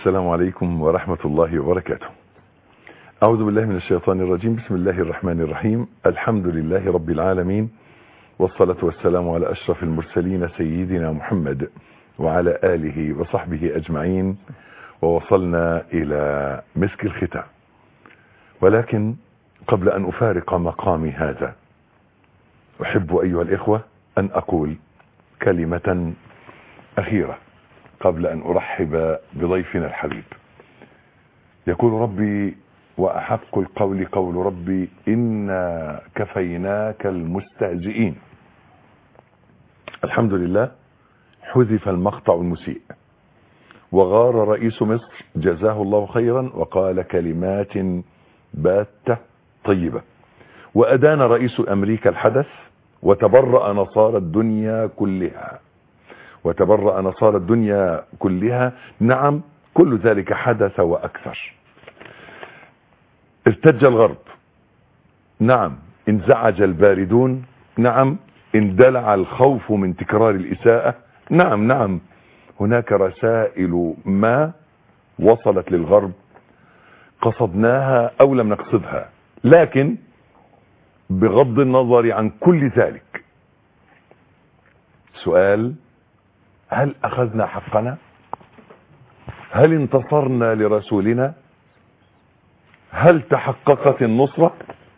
السلام عليكم ورحمة الله وبركاته أعوذ بالله من الشيطان الرجيم بسم الله الرحمن الرحيم الحمد لله رب العالمين والصلاة والسلام على أشرف المرسلين سيدنا محمد وعلى آله وصحبه أجمعين ووصلنا إلى مسك الختام ولكن قبل أن أفارق مقامي هذا أحب أيها الإخوة أن أقول كلمة أخيرة قبل أن أرحب بضيفنا الحبيب يقول ربي وأحق القول قول ربي إنا كفيناك المستهزئين الحمد لله حذف المقطع المسيء وغار رئيس مصر جزاه الله خيرا وقال كلمات باتة طيبة وأدان رئيس أمريكا الحدث وتبرأ نصارى الدنيا كلها وتبرأ نصارى الدنيا كلها نعم كل ذلك حدث وأكثر ارتج الغرب نعم انزعج الباردون نعم اندلع الخوف من تكرار الإساءة نعم نعم هناك رسائل ما وصلت للغرب قصدناها أو لم نقصدها لكن بغض النظر عن كل ذلك سؤال هل أخذنا حقنا هل انتصرنا لرسولنا هل تحققت النصرة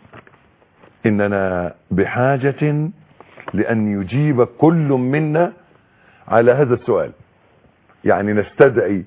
إننا بحاجة لأن يجيب كل منا على هذا السؤال يعني نستدعي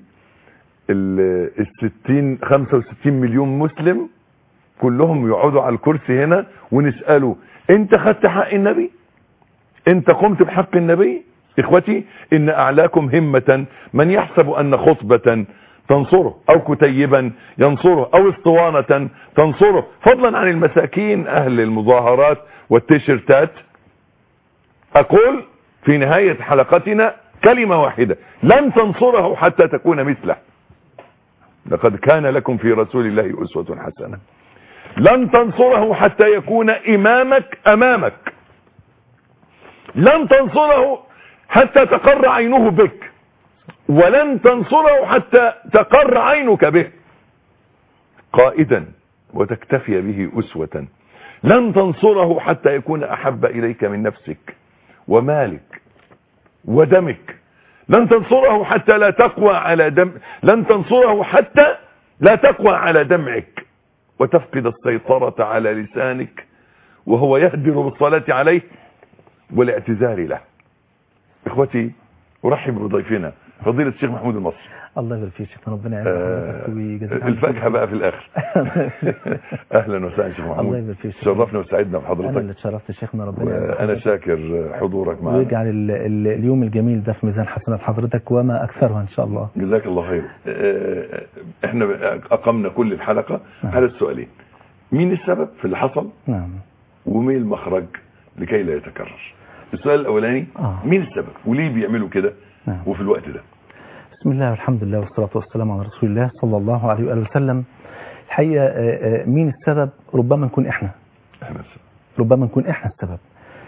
الستين خمسة وستين مليون مسلم كلهم يقعدوا على الكرسي هنا ونسأله انت خدت حق النبي انت قمت بحق النبي اخوتي ان اعلاكم همة من يحسب ان خطبة تنصره او كتيبا ينصره او اسطوانة تنصره فضلا عن المساكين اهل المظاهرات والتيشيرتات اقول في نهاية حلقتنا كلمة واحدة لن تنصره حتى تكون مثله لقد كان لكم في رسول الله اسوة حسنة لن تنصره حتى يكون امامك امامك لن تنصره حتى تقر عينه بك ولن تنصره حتى تقر عينك به قائدا وتكتفي به أسوة لن تنصره حتى يكون أحب إليك من نفسك ومالك ودمك لن تنصره حتى لا تقوى على دم لن تنصره حتى لا تقوى على دمعك وتفقد السيطرة على لسانك وهو يهدر بالصلاة عليه والاعتذار له اخوتي ارحب بضيفنا فضيلة الشيخ محمود المصري الله يبارك فيك شيخنا ربنا يعزك آه ويجزاك عنك الفاكهة بقى في الاخر اهلا وسهلا شيخ محمود الله يبارك فيك شرفنا وسعدنا انا اللي بحضرتك اتشرفت شيخنا ربنا يعزك انا شاكر حضورك معنا ويجعل ال- ال- اليوم الجميل ده في ميزان حسنات حضرتك وما اكثرها ان شاء الله جزاك الله خير آه، احنا اقمنا كل الحلقة على السؤالين مين السبب في اللي حصل نعم ومين المخرج لكي لا يتكرر السؤال الاولاني آه. مين السبب وليه بيعملوا كده نعم. وفي الوقت ده بسم الله والحمد لله والصلاة والسلام على رسول الله صلى الله عليه وآله وسلم الحقيقة آه، آه، مين السبب ربما نكون احنا احنا السبب. ربما نكون احنا السبب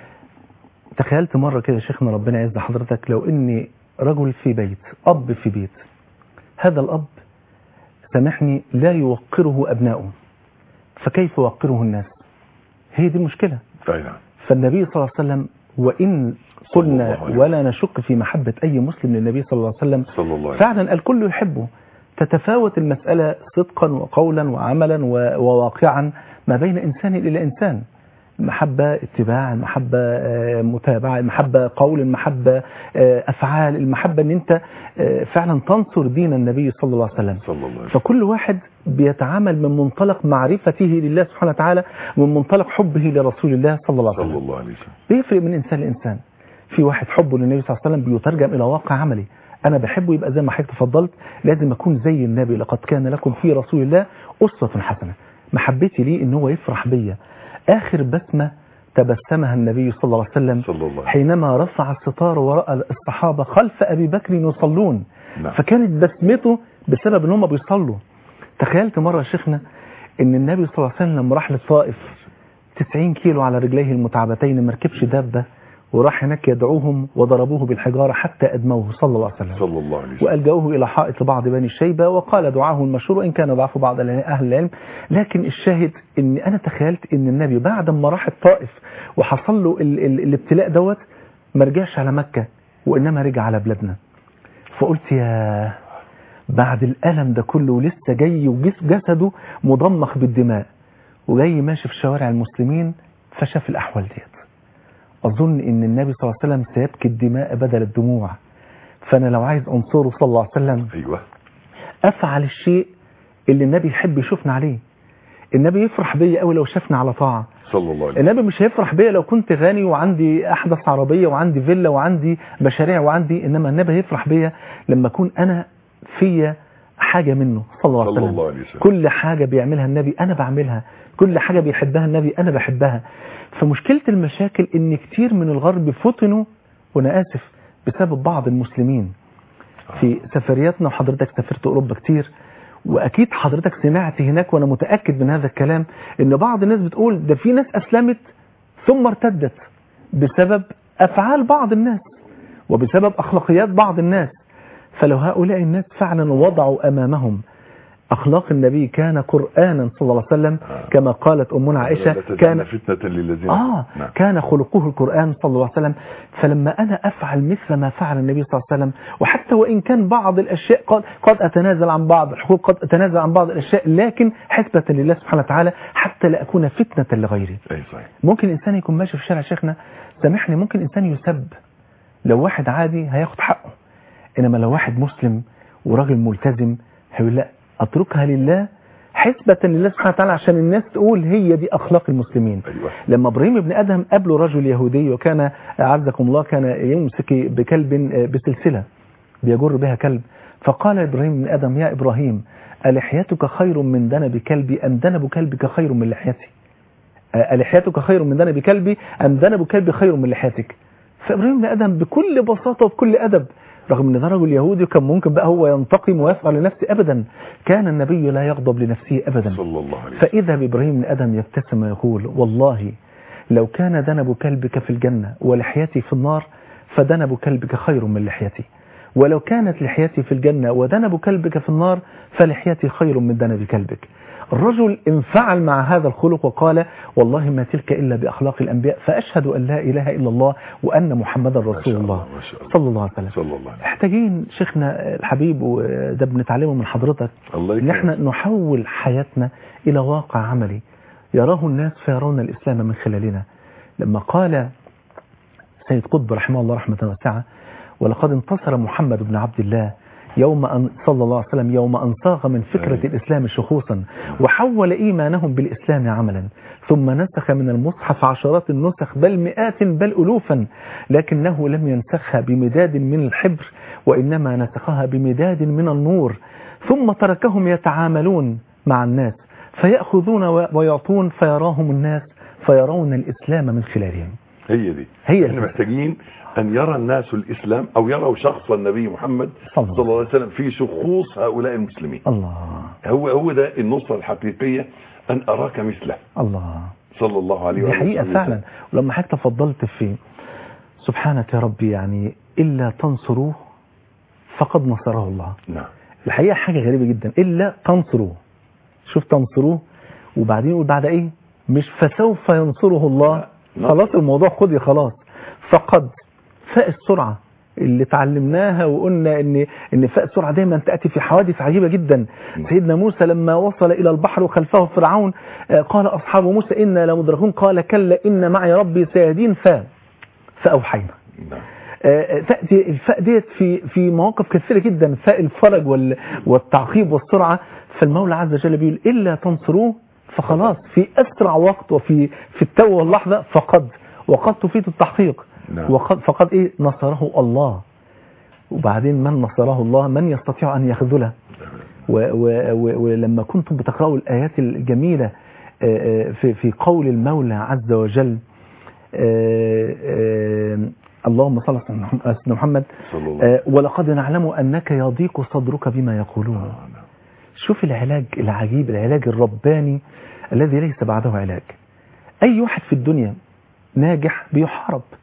تخيلت مرة كده يا شيخنا ربنا يعز حضرتك لو اني رجل في بيت اب في بيت هذا الاب سامحني لا يوقره ابناؤه فكيف يوقره الناس هي دي المشكلة أي نعم فالنبي صلى الله عليه وسلم وإن صلى قلنا الله عليه وسلم. ولا نشك في محبة أي مسلم للنبي صلى الله عليه وسلم صلى الله عليه فعلا الكل يحبه تتفاوت المسألة صدقا وقولا وعملا و- وواقعا ما بين إنسان إلى إنسان المحبة اتباع المحبة آه، متابعة المحبة قول المحبة آه، أفعال المحبة أن أنت آه، فعلا تنصر دين النبي صلى الله عليه وسلم صلى الله عليه وسلم فكل واحد بيتعامل من منطلق معرفته لله سبحانه وتعالى ومن منطلق حبه لرسول الله صلى الله عليه وسلم صلى الله عليه وسلم بيفرق من انسان لانسان في واحد حبه للنبي صلى الله عليه وسلم بيترجم الى واقع عملي انا بحبه يبقى زي ما حضرتك تفضلت لازم اكون زي النبي لقد كان لكم في رسول الله اسوه حسنه محبتي ليه ان هو يفرح بيا اخر بسمه تبسمها النبي صلى الله عليه وسلم صلى الله عليه وسلم حينما رفع الستار وراى الصحابه خلف ابي بكر يصلون نعم. فكانت بسمته بسبب ان هم بيصلوا تخيلت مره يا شيخنا ان النبي صلى الله عليه وسلم راح للطائف 90 كيلو على رجليه المتعبتين ما ركبش دابه وراح هناك يدعوهم وضربوه بالحجارة حتى أدموه صلى الله عليه وسلم صلى الله عليه وسلم وألجأوه إلى حائط بعض بني الشيبة وقال دعاه المشهور إن كان ضعف بعض أهل العلم لكن الشاهد إن أنا تخيلت إن النبي بعد ما راح الطائف وحصل له ال ال الابتلاء دوت ما رجعش على مكة وإنما رجع على بلادنا فقلت يا بعد الألم ده كله ولسه جاي وجسده مضمخ بالدماء وجاي ماشي في شوارع المسلمين فشاف الأحوال ديت أظن إن النبي صلى الله عليه وسلم سيبكي الدماء بدل الدموع فأنا لو عايز أنصره صلى الله عليه وسلم ايوه أفعل الشيء اللي النبي يحب يشوفنا عليه النبي يفرح بيا قوي لو شافنا على طاعة صلى الله عليه وسلم النبي مش هيفرح بيا لو كنت غني وعندي أحدث عربية وعندي فيلا وعندي مشاريع وعندي إنما النبي هيفرح بيا لما أكون أنا فيا حاجة منه صلى الله عليه صلى وسلم الله عليه وسلم كل حاجة بيعملها النبي أنا بعملها كل حاجة بيحبها النبي أنا بحبها فمشكلة المشاكل إن كتير من الغرب فتنوا وأنا آسف بسبب بعض المسلمين في سفرياتنا وحضرتك سافرت أوروبا كتير وأكيد حضرتك سمعت هناك وأنا متأكد من هذا الكلام إن بعض الناس بتقول ده في ناس أسلمت ثم ارتدت بسبب أفعال بعض الناس وبسبب أخلاقيات بعض الناس فلو هؤلاء الناس فعلا وضعوا أمامهم أخلاق النبي كان قرآنا صلى الله عليه وسلم كما قالت أمنا عائشة لا تجعلنا كان فتنة للذين آه نعم. كان خلقه القرآن صلى الله عليه وسلم فلما أنا أفعل مثل ما فعل النبي صلى الله عليه وسلم وحتى وإن كان بعض الأشياء قد, قد أتنازل عن بعض الحقوق قد أتنازل عن بعض الأشياء لكن حسبة لله سبحانه وتعالى حتى لا أكون فتنة لغيري اي صحيح ممكن إنسان يكون ماشي في شارع شيخنا سامحني ممكن إنسان يسب لو واحد عادي هياخد حقه إنما لو واحد مسلم وراجل ملتزم هيقول لا أتركها لله حسبة لله سبحانه وتعالى عشان الناس تقول هي دي أخلاق المسلمين ايوه لما ابراهيم بن ادم قابله رجل يهودي وكان اعزكم الله كان يمسك بكلب بسلسله بيجر بها كلب فقال ابراهيم بن ادم يا ابراهيم الحيتك خير من دنب كلبي ام دنب كلبك خير من لحيتي الحيتك خير من دنب كلبي ام دنب كلبي خير من لحيتك فابراهيم بن ادم بكل بساطه وبكل ادب رغم ان ده رجل يهودي كان ممكن بقى هو ينتقم ويفعل لنفسه ابدا كان النبي لا يغضب لنفسه ابدا صلى الله عليه وسلم فإذا بإبراهيم بن آدم يبتسم ويقول والله لو كان دنب كلبك في الجنة ولحيتي في النار فدنب كلبك خير من لحيتي ولو كانت لحيتي في الجنة ودنب كلبك في النار فلحيتي خير من دنب كلبك الرجل انفعل مع هذا الخلق وقال والله ما تلك إلا بأخلاق الأنبياء فأشهد أن لا إله إلا الله وأن محمدا ما رسول شاء الله ما شاء الله صلى الله عليه وسلم صلى الله عليه وسلم محتاجين شيخنا الحبيب وده بنتعلمه من حضرتك الله ان يكرمك احنا نحول حياتنا الى واقع عملي يراه الناس فيرون الاسلام من خلالنا لما قال سيد قطب رحمه الله رحمه واسعه ولقد انتصر محمد بن عبد الله يوم أن صلى الله عليه وسلم يوم أن صاغ من فكرة أيوة. الإسلام شخوصا وحول إيمانهم بالإسلام عملا ثم نسخ من المصحف عشرات النسخ بل مئات بل ألوفا لكنه لم ينسخها بمداد من الحبر وإنما نسخها بمداد من النور ثم تركهم يتعاملون مع الناس فيأخذون ويعطون فيراهم الناس فيرون الإسلام من خلالهم هي دي هي احنا دي. محتاجين ان يرى الناس الاسلام او يروا شخص النبي محمد صلى الله صلى الله عليه وسلم في شخوص هؤلاء المسلمين الله هو هو ده النصرة الحقيقية ان اراك مثله الله صلى الله عليه دي وآله حقيقة وسلم. فعلا ولما حضرتك تفضلت في سبحانك يا ربي يعني إلا تنصروه فقد نصره الله نعم الحقيقة حاجة غريبة جدا إلا تنصروه شوف تنصروه وبعدين يقول بعد إيه مش فسوف ينصره الله لا. خلاص الموضوع قضي خلاص فقد فاء السرعة اللي اتعلمناها وقلنا ان ان فاء السرعه دايما تاتي في حوادث عجيبه جدا سيدنا موسى لما وصل الى البحر وخلفه فرعون آه، قال اصحاب موسى انا لمدركون قال كلا ان معي ربي سيهدين ف فاوحينا نعم آه، تأتي الفاء ديت في في مواقف كثيرة جدا فاء الفرج وال- والتعقيب والسرعة فالمولى عز وجل بيقول إلا تنصروه فخلاص في أسرع وقت وفي في التو واللحظة فقد وقد تفيد التحقيق نعم. وقد فقد إيه نصره الله وبعدين من نصره الله من يستطيع أن يخذله و- و- و- ولما كنتم بتقرأوا الآيات الجميلة آه، آه، في في قول المولى عز وجل آه، آه، اللهم صل على سيدنا محمد صلى الله عليه آه، ولقد نعلم أنك يضيق صدرك بما يقولون وسلم نعم. شوف العلاج العجيب العلاج الرباني الذي ليس بعده علاج أي واحد في الدنيا ناجح بيحارب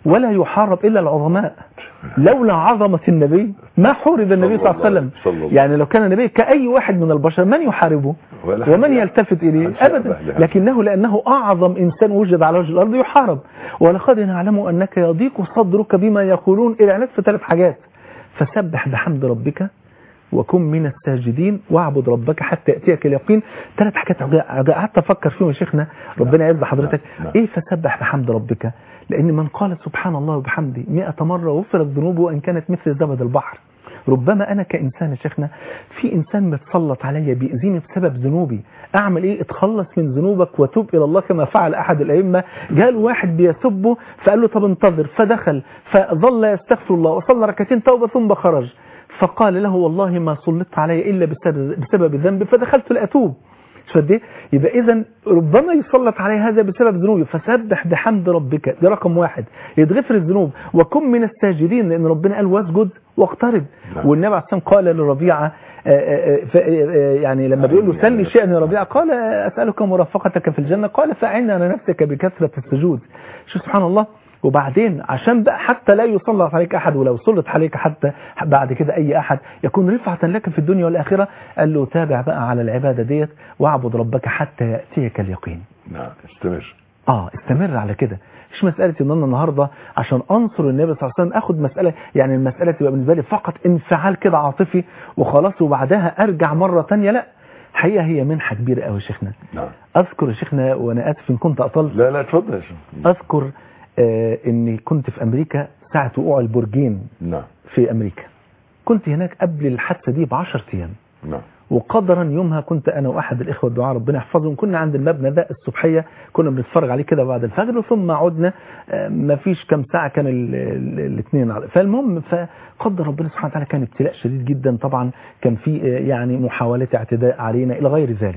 ولا يحارب الا العظماء لولا عظمه النبي ما حورب النبي صلى الله عليه وسلم صلى الله. يعني لو كان النبي كاي واحد من البشر من يحاربه ولا حد ومن يلتفت اليه عن شأن ابدا أهلها. لكنه لانه اعظم انسان وجد على وجه الارض يحارب ولقد نعلم انك يضيق صدرك بما يقولون الاعلانات في ثلاث حاجات فسبح بحمد ربك وكن من الساجدين واعبد ربك حتى ياتيك اليقين ثلاث حاجات عجا- قعدت افكر فيهم يا شيخنا ربنا يرضى حضرتك نعم، نعم. ايه فسبح بحمد ربك لان من قال سبحان الله وبحمده 100 مره غفرت ذنوبه وان كانت مثل زبد البحر ربما انا كانسان يا شيخنا في انسان متسلط عليا بيأذيني بسبب ذنوبي اعمل ايه اتخلص من ذنوبك وتوب الى الله كما فعل احد الائمه جاء له واحد بيسبه فقال له طب انتظر فدخل فظل يستغفر الله وصلى ركعتين توبه ثم خرج فقال له والله ما سلطت علي الا بسبب, بسبب ذنبي فدخلت لاتوب شوف قد ايه يبقى اذا ربما يسلط علي هذا بسبب ذنوبي فسبح بحمد ربك ده رقم واحد يتغفر الذنوب وكن من الساجدين لان ربنا قال واسجد واقترب نعم. والنبي عليه الصلاه والسلام قال لربيعه آه، آه، ف- آه، يعني لما بيقول له سلني شيئا يا ربيعه قال اسالك مرافقتك في الجنه قال فاعنا على نفسك بكثره السجود شوف سبحان الله وبعدين عشان بقى حتى لا يسلط عليك احد ولو سلط عليك حتى بعد كده اي احد يكون رفعه لك في الدنيا والاخره قال له تابع بقى على العباده ديت واعبد ربك حتى ياتيك اليقين نعم استمر اه استمر على كده مش مسألة ان انا النهاردة عشان انصر النبي صلى الله عليه وسلم اخد مسألة يعني المسألة تبقى بالنسبة لي فقط انفعال كده عاطفي وخلاص وبعدها ارجع مرة تانية لا حقيقة هي منحة كبيرة قوي يا شيخنا نعم اذكر يا شيخنا وانا اسف ان كنت اطلت لا لا اتفضل يا شيخ اذكر آه اني كنت في امريكا ساعة وقوع البرجين نعم في امريكا كنت هناك قبل الحادثة دي بعشر ايام نعم وقدرا يومها كنت انا واحد الاخوه الدعاء ربنا يحفظهم كنا عند المبنى ده الصبحيه كنا بنتفرج عليه كده بعد الفجر ثم عدنا ما فيش كام ساعه كان الاثنين فالمهم فقدر ربنا سبحانه وتعالى كان ابتلاء شديد جدا طبعا كان في آه، يعني محاولات اعتداء علينا الى غير ذلك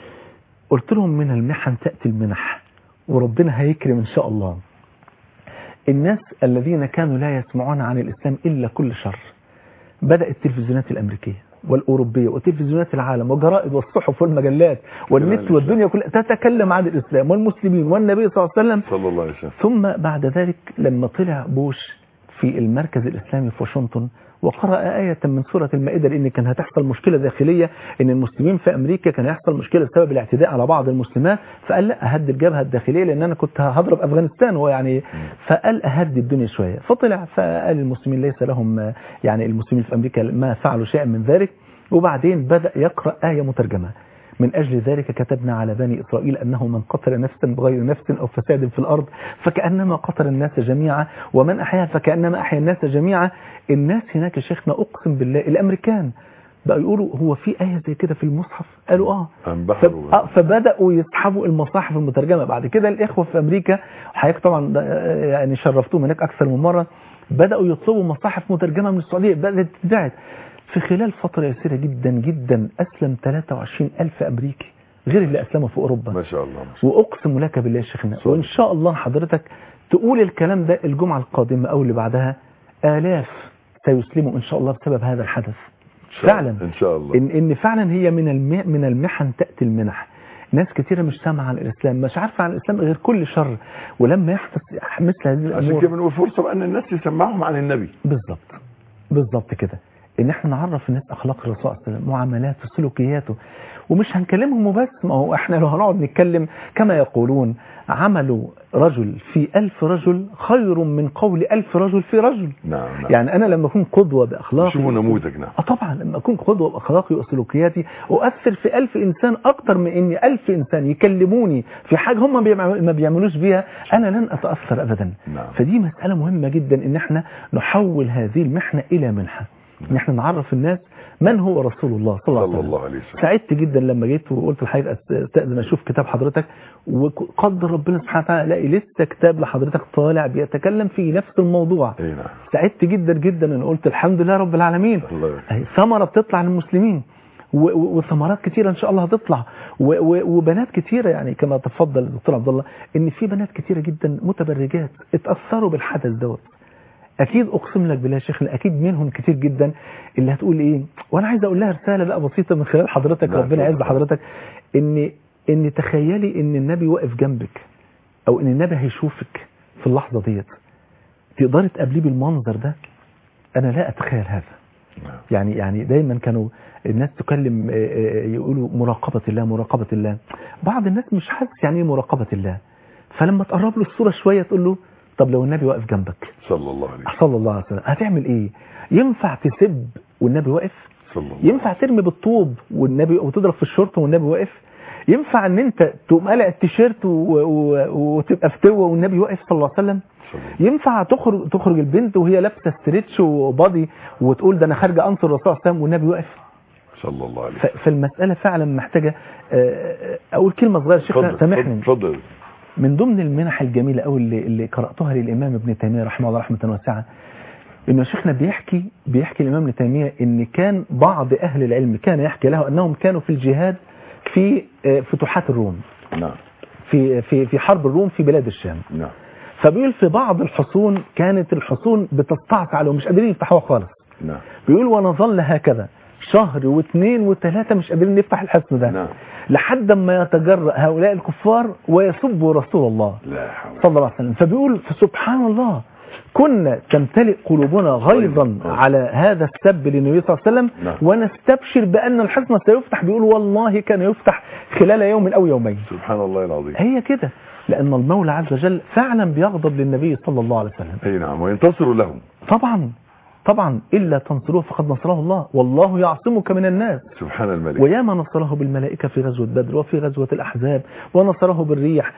قلت لهم من المحن تاتي المنح وربنا هيكرم ان شاء الله الناس الذين كانوا لا يسمعون عن الاسلام الا كل شر بدأت التلفزيونات الأمريكية والأوروبية وتلفزيونات العالم وجرائد والصحف والمجلات والنت والدنيا كلها تتكلم عن الإسلام والمسلمين والنبي صلى الله عليه وسلم صلى الله عليه وسلم ثم بعد ذلك لما طلع بوش في المركز الإسلامي في واشنطن وقرأ آية من سورة المائدة لأن كان هتحصل مشكلة داخلية إن المسلمين في أمريكا كان هيحصل مشكلة بسبب الاعتداء على بعض المسلمات فقال لا أهدي الجبهة الداخلية لأن أنا كنت هضرب أفغانستان هو يعني فقال أهدي الدنيا شوية فطلع فقال المسلمين ليس لهم يعني المسلمين في أمريكا ما فعلوا شيئا من ذلك وبعدين بدأ يقرأ آية مترجمة من أجل ذلك كتبنا على بني إسرائيل أنه من قتل نفسا بغير نفس أو فساد في الأرض فكأنما قتل الناس جميعا ومن أحياها فكأنما أحيا الناس جميعا الناس هناك يا شيخنا أقسم بالله الأمريكان بقى يقولوا هو في آية زي كده في المصحف قالوا آه انبحروا ف- آه، فبدأوا يسحبوا المصاحف المترجمة بعد كده الإخوة في أمريكا حضرتك طبعا ده، آه، يعني شرفتهم هناك أكثر من مرة بدأوا يطلبوا مصاحف مترجمة من السعودية بدأت تتباعت في خلال فترة يسيرة جدا جدا أسلم 23 ألف أمريكي غير اللي أسلموا في أوروبا ما شاء الله ما شاء واقسم لك بالله يا شيخنا صحيح. وان شاء الله حضرتك تقول الكلام ده الجمعه القادمه او اللي بعدها الاف سيسلموا ان شاء الله بسبب هذا الحدث إن شاء فعلا الله. ان شاء الله ان ان فعلا هي من الم... من المحن تاتي المنح ناس كثيره مش سامعه عن الاسلام مش عارفه عن الاسلام غير كل شر ولما يحدث مثل هذه عشان الامور كده بنقول فرصه بقى ان الناس يسمعهم عن النبي بالظبط بالظبط كده ان احنا نعرف الناس اخلاق الرسول صلى الله عليه وسلم معاملاته سلوكياته ومش هنكلمهم وبس ما هو احنا لو هنقعد نتكلم كما يقولون عمل رجل في ألف رجل خير من قول ألف رجل في رجل نعم نعم يعني أنا لما أكون قدوة بأخلاقي شوفوا نموذج نعم اه طبعا لما اكون قدوه باخلاقي وسلوكياتي اؤثر في ألف انسان اكتر من ان ألف انسان يكلموني في حاجه هم بيعملوا- ما بيعملوش بيها انا لن اتاثر ابدا نعم فدي مساله مهمه جدا ان احنا نحول هذه المحنه الى منحه ان احنا نعرف الناس من هو رسول الله صلى الله عليه صلى وسلم الله عليه وسلم سعدت جدا لما جيت وقلت لحضرتك أست- استاذن اشوف كتاب حضرتك وقدر ربنا سبحانه وتعالى الاقي لسه كتاب لحضرتك طالع بيتكلم في نفس الموضوع اي نعم سعدت جدا جدا ان قلت الحمد لله رب العالمين الله يبارك. أهي ثمرة بتطلع للمسلمين و- و- وثمرات كتيرة ان شاء الله هتطلع و- و- وبنات كتيرة يعني كما تفضل الدكتور عبد الله ان في بنات كتيرة جدا متبرجات اتأثروا بالحدث دوت اكيد اقسم لك بالله يا شيخنا اكيد منهم كتير جدا اللي هتقول ايه وانا عايز اقول لها رسالة بقى بسيطة من خلال حضرتك نعم، ربنا يعز اتفضل. حضرتك ان ان تخيلي ان النبي واقف جنبك او ان النبي هيشوفك في اللحظة ديت تقدر تقابليه بالمنظر ده انا لا اتخيل هذا نعم. يعني يعني دايما كانوا الناس تكلم آه، آه، يقولوا مراقبة الله مراقبة الله بعض الناس مش حاسس يعني ايه مراقبة الله فلما تقرب له الصورة شوية تقول له طب لو النبي واقف جنبك صلى الله عليه وسلم صلى الله عليه وسلم هتعمل ايه ينفع تسب والنبي واقف صلى الله ينفع ترمي بالطوب والنبي وتضرب في الشرطة والنبي واقف ينفع ان انت تقوم قلع التيشيرت و- و- وتبقى فتوه والنبي واقف صلى الله عليه وسلم صلى الله ينفع تخرج تخرج البنت وهي لابسه ستريتش وبادي وتقول ده انا خارجه انصر الرسول صلى الله عليه وسلم والنبي واقف صلى الله عليه ف- فالمساله فعلا محتاجه آه، اقول كلمه صغيره شيخنا اتفضل سامحني اتفضل من ضمن المنح الجميله قوي اللي, اللي قراتها للامام ابن تيميه رحمه الله رحمه واسعه انه شيخنا بيحكي بيحكي الامام ابن تيميه ان كان بعض اهل العلم كان يحكي له انهم كانوا في الجهاد في آه، فتوحات الروم نعم في في في حرب الروم في بلاد الشام نعم فبيقول في بعض الحصون كانت الحصون بتستعصي عليهم مش قادرين يفتحوها خالص نعم بيقول ونظل هكذا شهر واثنين وثلاثة مش قادرين نفتح الحصن ده نعم لحد ما يتجرأ هؤلاء الكفار ويسبوا رسول الله لا حول صلى الله عليه وسلم فبيقول سبحان الله كنا تمتلئ قلوبنا غيظا آه. على هذا السب للنبي صلى الله عليه وسلم نعم. ونستبشر بأن الحصن سيفتح بيقول والله كان يفتح خلال يوم أو يومين سبحان الله العظيم هي كده لأن المولى عز وجل فعلا بيغضب للنبي صلى الله عليه وسلم اي نعم وينتصر لهم طبعا طبعا إلا تنصروه فقد نصره الله والله يعصمك من الناس سبحان الملك وياما نصره بالملائكة في غزوة بدر وفي غزوة الأحزاب ونصره بالريح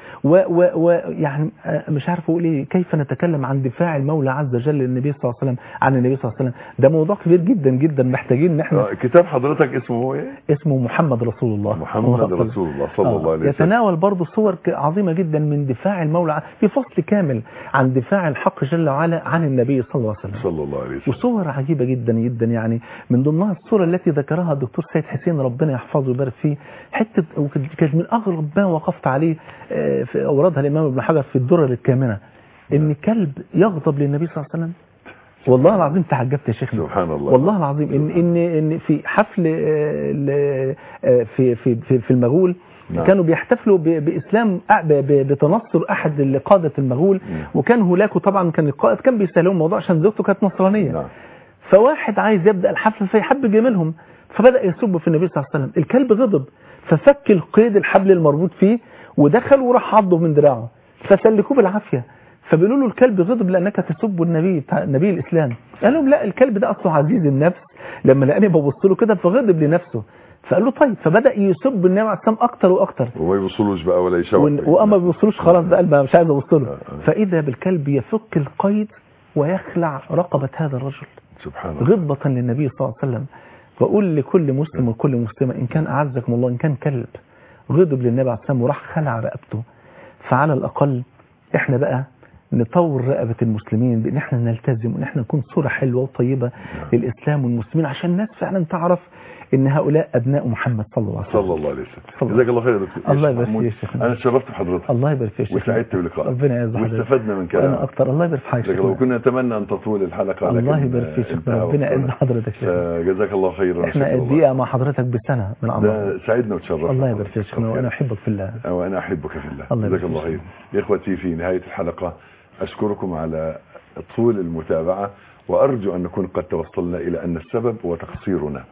ويعني مش عارف أقول إيه كيف نتكلم عن دفاع المولى عز وجل للنبي صلى الله عليه وسلم عن النبي صلى الله عليه وسلم ده موضوع كبير جدا جدا محتاجين إن احنا آه، كتاب حضرتك اسمه هو ايه اسمه محمد رسول الله محمد صلى الله عليه وسلم. رسول الله صلى الله عليه وسلم يتناول برضه صور ك- عظيمة جدا من دفاع المولى ع- في فصل كامل عن دفاع الحق جل وعلا عن النبي صلى الله عليه وسلم صلى الله عليه وسلم وصور عجيبة جدا جدا يعني من ضمنها الصورة التي ذكرها الدكتور سيد حسين ربنا يحفظه ويبارك فيه حتة وكانت كانت من أغرب ما وقفت عليه آه، في أوردها الإمام ابن حجر في الدرر الكامنة إن كلب يغضب للنبي صلى الله عليه وسلم والله العظيم تعجبت يا شيخنا سبحان الله والله العظيم إن إن إن في حفل آه، ل- آه، في في في في المغول نعم. كانوا بيحتفلوا ب- باسلام أ- ب- ب- بتنصر احد قاده المغول نعم. وكان هناك طبعا كان القائد كان بيسالهم الموضوع عشان زوجته كانت نصرانيه نعم فواحد عايز يبدا الحفل فيحب جميلهم فبدا يسب في النبي صلى الله عليه وسلم الكلب غضب ففك القيد الحبل المربوط فيه ودخل وراح عضه من دراعه فسلكوه بالعافيه فبيقولوا له الكلب غضب لانك تسب النبي بتاع نبي الاسلام قال لهم لا الكلب ده اصله عزيز النفس لما لقاني ببص له كده فغضب لنفسه فقال له طيب فبدا يسب النبي عليه السلام اكتر واكتر وما يوصلوش بقى ولا يشوح وإن- واما ما بيوصلوش خلاص ده قلبه مش عايز اوصله آه، آه. فاذا بالكلب يفك القيد ويخلع رقبه هذا الرجل سبحان الله غضبة للنبي صلى الله عليه وسلم وأقول لكل مسلم وكل مسلمة إن كان أعزكم الله إن كان كلب غضب للنبي عليه السلام وراح خلع رقبته فعلى الأقل إحنا بقى نطور رقبة المسلمين بإن إحنا نلتزم وإن إحنا نكون صورة حلوة وطيبة للإسلام والمسلمين عشان الناس فعلا تعرف إن هؤلاء أبناء محمد صلى الله عليه وسلم صلى الله عليه وسلم صلى جزاك الله خير يا دكتور الله يا شيخ يبارك محمود. فيك يا شيخنا. انا اتشرفت بحضرتك الله يبارك فيك يا شيخنا. وسعدت بلقائك ربنا يعز حضرتك واستفدنا من وأنا كلامك أكتر الله يبارك فيك يا جزاك الله شيخنا. وكنا نتمنى ان تطول الحلقه الله لكن يبارك فيك يا شيخنا. انتهى ربنا وقتنا. يعز حضرتك يا شيخنا. فجزاك الله خيرا إحنا شكرا الله. الدقيقة مع حضرتك بسنة من عمرنا ده سعدنا وتشرفنا الله يبارك فيك يا شيخنا وأنا أحبك في الله وانا احبك في الله الله جزاك يبارك الله فيك. خير يا اخوتي في نهايه الحلقه اشكركم على طول المتابعه وارجو ان نكون قد توصلنا الى ان السبب هو تقصيرنا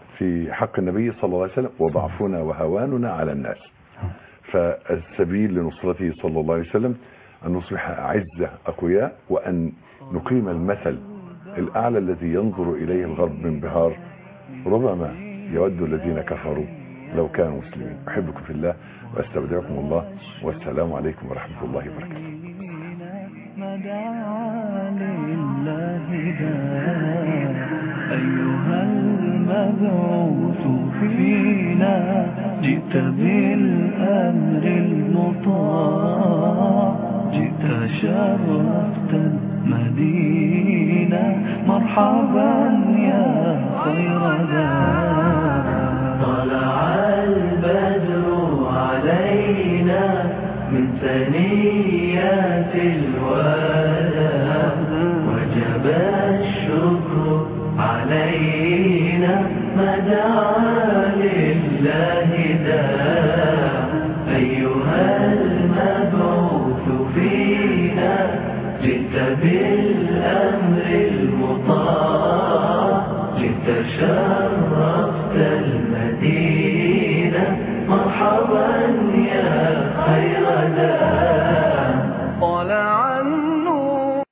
في حق النبي صلى الله عليه وسلم وضعفنا وهواننا على الناس فالسبيل لنصرته صلى الله عليه وسلم ان نصبح اعزه اقوياء وان نقيم المثل الاعلى الذي ينظر اليه الغرب بانبهار ربما يود الذين كفروا لو كانوا مسلمين احبكم في الله واستودعكم الله والسلام عليكم ورحمه الله وبركاته مدعا لله داع أيها المبعوث فينا جئت بالأمر المطاع جئت شرفت المدينة مرحبا يا خير داع طلع البدر علينا من ثنيات الوداع وجب الشكر علينا ما دعا لله داع أيها المبعوث فينا جئت جئت بالأمر المطاع لتشرفت المدينة مرحبا